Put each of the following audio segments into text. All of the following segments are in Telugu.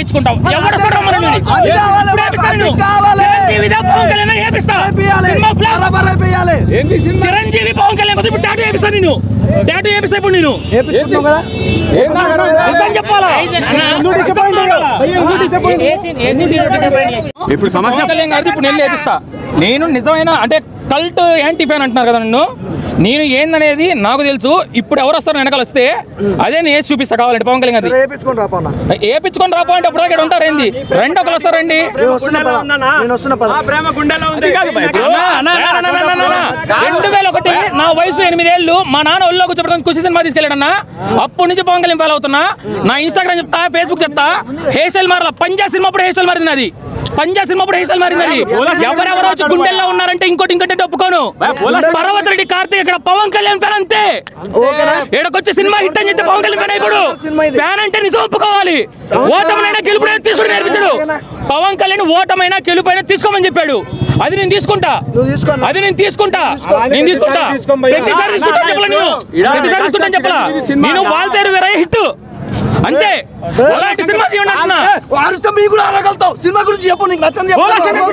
వేయించుకుంటావు ఎవరు వస్తాడు రమ్మని నిన్ను? అది కావాలి, ఇప్పుడు వేపిస్తా అది నిన్ను. కావాలి. చిరంజీవిదే పవన్ కళ్యాణ్ వేపిస్తా వేపియాలి. సినిమా ఫ్లాప్. బరాబర్ వేపియాలి. చిరంజీవి పవన్ కళ్యాణ్ కోసం ఇప్పుడు టాటూ వేపిస్తా నేను టాటూ వేపిస్తా ఇప్పుడు నేను వేపించుకుంటున్నావు కదా? నిజం చెప్పాలా ఇప్పుడు సమస్య పవన్ కళ్యాణ్ గారిది ఇప్పుడు నేను వేపిస్తా నేను నిజమైన అంటే కల్ట్ యాంటీ ఫ్యాన్ అంటున్నారు కదా నన్ను నేను ఏందనేది నాకు తెలుసు ఇప్పుడు ఎవరు వస్తారు వెనకాల వస్తే అదే నేను వేసి చూపిస్తా కావాలంటే పవన్ కళ్యాణ్ గారిది సరే, వేపించుకొని రా పవన్. ఏపించుకొని రాపో అంటే అప్పుడు ఇక్కడ ఉంటారు ఏంది రెండు ఒకరు వస్తారండి నేను వస్తున్నా పద. నేను వస్తున్నా పద. అన్నా, అన్నా, అన్నా, అన్నా, అన్నా, అన్నా, అన్నా. రెండు వేల ఒకటి నా వయసు ఎనిమిదేళ్ళు మా నాన్న ఒళ్ళో కూర్చోబెట్టుకొని ఖుషి సినిమా తీసుకెళ్ళాడన్నా అప్పటి నుంచి పవన్ కళ్యాణ్ ఫాలో అవుతున్నా నా ఇన్స్టాగ్రామ్ చెప్తా ఫేస్బుక్ చెప్తా హెయిర్ స్టైల్ మారలా పంజా సినిమా అప్పుడు హెయిర్ స్టైల్ మారింది అది పంజా సినిమా అప్పుడు హెయిర్ స్టైల్ మారింది అది ఎవరెవరో వచ్చి గుండెల్లో ఉన్నారంటే ఇంకోటి ఇంకోటి అంటే ఒప్పుకోను పర్వత్ రెడ్డి కార్తీక్ ఇక్కడ పవన్ కళ్యాణ్ ఫ్యాన్ అంతే ఓకేనా? ఏడకొచ్చి సినిమా హిట్ అని చెప్తే పవన్ కళ్యాణ్ ఫ్యాన్ అయిపోడు సినిమా ఇది. ఫ్యాన్ అంటే నిజం ఒప్పుకోవాలి ఓటమైనా గెలుపునైనా తీసుకుని నేర్పించడు పవన్ కళ్యాణ్ ఓటమైనా గెలుపైనా తీసుకోమని చెప్పాడు అది నేను తీసుకుంటా నువ్వు తీసుకో అన్న. అది నేను తీసుకుంటా నేను తీసుకుంటా ప్రతిసారి తీసుకుంటా చెప్పలా నేను ప్రతిసారి తీసుకుంటా చెప్పలా నేను వాల్తేరు వేరే హిట్ అంతే అలాంటి సినిమా తీయండి అంటున్నా ఏ, వారిస్తే మీకు కూడా అనగలుగుతావు సినిమా గురించి చెప్పు నీకు నచ్చని చెప్పు.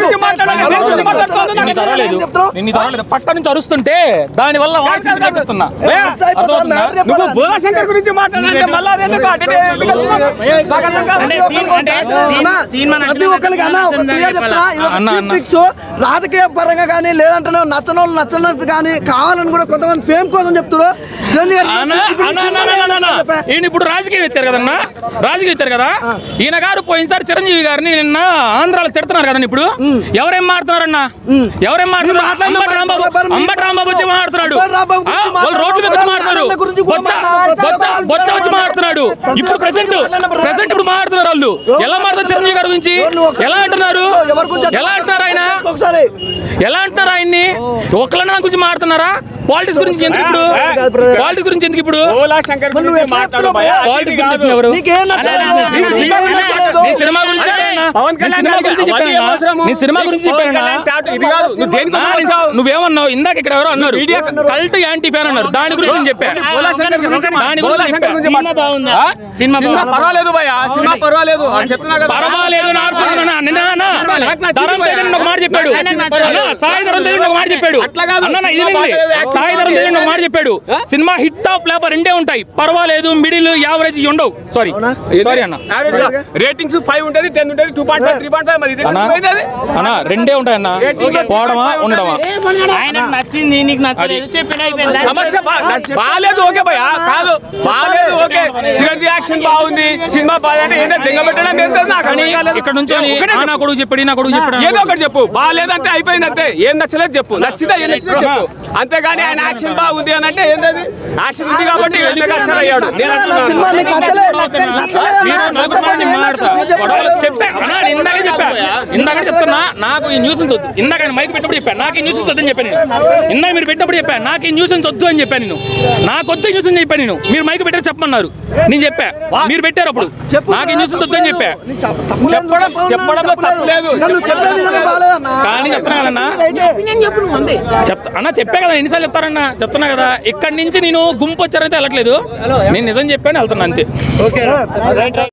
నిన్ను చదవలేదు నిన్ను చదవలేదు పక్క నుంచి అరుస్తుంటే దాని వల్ల వాయిస్ ఎందుకు చెప్తున్నా ఏ, మిస్ అయిపోతావు, అర్థమవుతుందా? మ్యాటర్ చెప్పాలా? నువ్వు భోలాశంకర్ గురించి మాట్లాడాలంటే మళ్ళా అదేందుకు? అటే ఎందుకు వెళ్తున్నావు? ప్రతి ఒక్కరికి ఒక task అన్న, ప్రతి ఒక్కరికి అన్న ఒక క్లియర్ చెప్తున్నా ఇది ఒక అన్న, cheap అన్న. tricks. రాజకీయ పరంగా కానీ లేదంటే నచ్చని వాళ్ళు నచ్చనట్టు కానీ కావాలని కూడా కొంతమంది ఫేమ్ కోసం చెప్తారు చిరంజీవి గారు అన్న, ఇప్పుడు అన్న, సినిమా అన్న, అన్న, అన్న, అన్న. చెప్పా. ఈయన ఇప్పుడు రాజకీయం ఎత్తారు కదన్నా రాజకీయం ఎత్తారు కదా ఈయన గారు పోయినసారి చిరంజీవి గారిని నిన్న ఆంధ్రాలో తిడుతున్నారు కదండి ఇప్పుడు ఎవరేం మాడుతున్నారన్న ఎవరేం మాడుతున్నారు మాట్లాడిన అంబటి రాంబాబు మరి మీరు- అంబటి రాంబాబు వచ్చి మాట్లాడుతున్నాడు అంబటి రాంబాబు ఆ, గురించి వాళ్ళు రోడ్ల మీద వచ్చి మాట్లాడుతున్నారు ఆయన గురించి కూడా బొచ్చ మాట్లాడు. బొచ్చ బొచ్చ వచ్చి మాట్లాడుతున్నాడు ప్రతి ఇప్పుడు ఒక్కరు ప్రెసెంట్ మాట్లాడిన ప్రెసెంట్ ఇప్పుడు మాట్లాడుతున్నారు వాళ్ళు ఎలా మాట్లాడుతారు చిరంజీవి గారి గురించి నువ్వు ఒకసారి ఎలా అంటున్నారు ఎవరి గురించి ఎలా అంటున్నారు ఆయన ఒకసారి ఎలా అంటున్నారు ఆయన్ని ఒకళ్ళ గురించి మాట్లాడుతున్నారా పాలిటిక్స్ గురించి ఎందుకు ఇప్పుడు పాలిటిక్స్ గురించి ఎందుకు ఇప్పుడు భోలాశంకర్ మరి నువ్వు గురించి ఎట్లా మాట్లాడు చెప్తున్నావు భయ్యా. భయ్యా? పాలిటిక్స్ గురించి చెప్తున్నా ఎవరు నీకేం నచ్చలేదు నీకు సినిమా నచ్చలేదు నీ సినిమా గురించి చెప్పానన్నా. పవన్ నీ కళ్యాణ్ సినిమా గారికి గురించి అవన్నీ చెప్పానన్నా. అవసరము. నీ సినిమా గురించి పవన్ చెప్పానన్నా. కళ్యాణ్ టాటూ ఇది కాదు నువ్వు దేనికి ఆ, వచ్చావు నువ్వేమన్నావు ఇందాక ఇక్కడ ఎవరో అన్నారు కల్ట్ యాంటీ ఫ్యాన్ అన్నారు దాని గురించి నేను చెప్పా భోలాశంకర్ గురించి మా- దాని గురించి భోలాశంకర్ గురించి చెప్పా. మాట్లాడు. ఆ? సినిమా పర్వాలేదు భయ్య సినిమా పర్వాలేదు అని చెప్తున్నా కదా పర్వాలేదు నా ఆప్షన్ అన్నా. నిన్న అన్నా, ధరం తేజ నిన్న ఒక మాట చెప్పాడు అన్నా, సాయి ధరం తేజ నిన్న ఒక మాట చెప్పాడు అట్లా కాదు. అన్నా ఇది సినిమా వినండి. బాగాలేదు, యాక్షన్ సాయి ధరం తేజ నిన్న ఒక మాట చెప్పాడు సినిమా హిట్ టాప్ లేపర్ రెండే ఉంటాయి పర్వాలేదు మిడిల్ యావరేజ్ ఉండవు సారీ సారీ అన్న రేటింగ్స్ ఫైవ్ ఉంటుంది టెన్ ఉంటుంది two point five three point five మరి ఇది అన్నా పోయింది అది. అన్నా రెండే ఉంటాయి అన్న పోవడమా ఉండడమా ఆయనకు నచ్చింది నీకు నచ్చలేదు చెప్పిన అయిపోయింది సమస్య బా- బాగాలేదు ఓకే భయ కాదు బాగాలేదు ఓకే చిరంజీవి యాక్షన్ బాగుంది సినిమా బాగాలంటే ఏంటో దింగ పెట్టడం ఏంటో నాకు కానీ అర్థం కాలేదు. ఇక్కడ నుంచి ఒకటే ఆ నా కొడుకు చెప్పాడు ఈ నా కొడుకు చెప్పాడు ఏదో ఒకటి చెప్పు బాగాలేదంటే అయిపోయింది అంతే ఏం నచ్చలేదు చెప్పు నచ్చిందా ఏం నచ్చిందో చెప్పు అంతేగాని ఆయన యాక్షన్ బాగుంది అని అంటే ఏంటది యాక్షన్ ఉంది కాబట్టి ఎంత కష్టం అయ్యాడు నేను నా అంటున్నాను. సినిమా నీకు నచ్చలేదు నచ్చలేదు అన్న. నేను నలుగురు మాట నేను మాట్లాడతా. గొడవలు చెప్పా అన్నా, నేను ఇందాకే చెప్పా ఇందాక చెప్తున్నా నాకు ఈ న్యూస్ వద్దు ఇందాక ఆయన మైక్ పెట్టినప్పుడు చెప్పా నాకు ఈ న్యూస్ వద్దు అని చెప్పాను నేను ఇందాక మీరు పెట్టినప్పుడు చెప్పా నాకు ఈ న్యూస్ వద్దు అని చెప్పాను నేను నాకు వద్దు న్యూస్ అని చెప్పాను నేను మీరు మైక్ పెట్టారు చెప్పమన్నారు నేను చెప్పా మీరు పెట్టారు అప్పుడు చెప్పు నాకు ఈ న్యూస్ వద్దు అని చెప్పా నీ చెప్ప- తప్పు లేదు, చెప్పడం- తప్పు లేదు, చెప్పడంలో తప్పు తప్పు లేదు. నన్ను చెప్పే విధానం బాగాలేదన్నా. కానీ చెప్తున్నా కదన్నా రైటే. చెప్తా అన్న చెప్పా కదా ఎన్నిసార్లు చెప్తారన్నా చెప్తున్నా కదా ఇక్కడి నుంచి నేను గుంపు వచ్చారైతే వెళ్ళట్లేదు నేను నిజం చెప్పాను వెళ్తున్నా అంతే